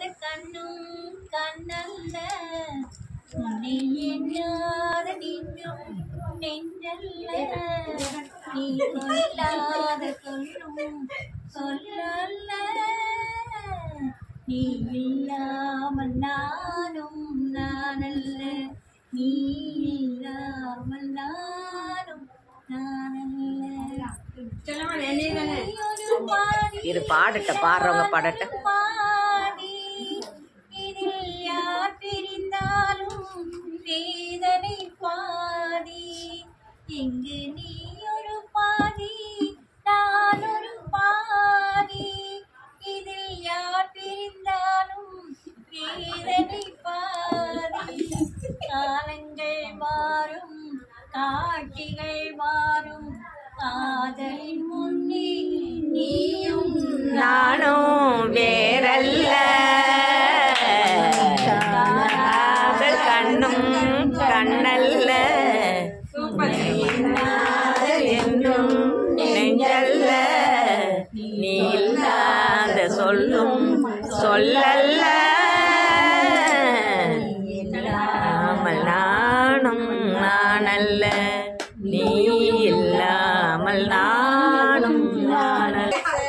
கண்ணும் கண்ணல்ல உன்னை எண்ணாத நின்றும் நெஞ்சல்ல நீ சொல்லாத சொல்லும் சொல்லல்ல நீ இல்லாமல் நானும் நானல்ல நீ இல்லாமல் நானும் நானல்ல நீயொரு பாதி இது பாடட்ட பாடுறவங்க பாடட்ட பாதி இதில் யார் பிரிந்தாலும் வேதனை பாதி இங்கு நீ ஒரு பாதி நான் ஒரு பாதி இதில் யார் பிரிந்தாலும் வேதனை பாதி காலங்கள் மாறும் காட்சிகள் மாறும் காதலின் முன்னே நீயும் நானும் வேறல்ல காதல் கண்ணும் கண்ணல்ல காதல் என்றும் நெஞ்சல்ல நீ இல்லாத சொல்லும் சொல்லல்ல இல்லாமல் நானும் நானல்ல நீ இல்லாமல் நானும் நானல்ல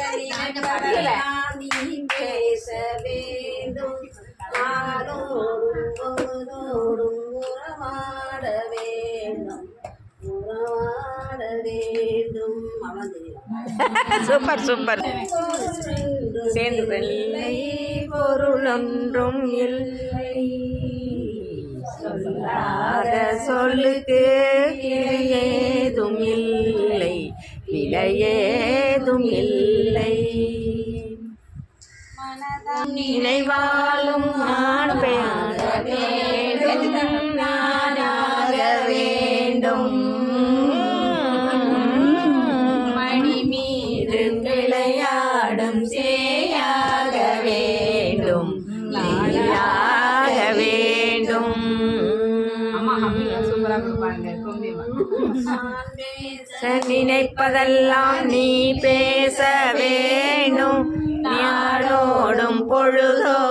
நீ பேச வேண்டும் ஆளோடும் பொழுதோடும் உறவாட வேண்டும் உறவாட வேண்டும் சூப்பர் சூப்பர் சேர்ந்து வெள்ளை பொருளொன்றும் இல்லை சொல்லாத சொல்லுக்கு விலை ஏதும் இல்லை விலை ஏதும் இல்லை நினைவாலும் நான் பேச வேண்டும் நானாக வேண்டும் மணி மீது விளையாடும் சேயாக வேண்டும் நாயாக வேண்டும் பேச நினைப்பதெல்லாம் நீ பேச வேண்டும் நாடோடும் பொழுதோ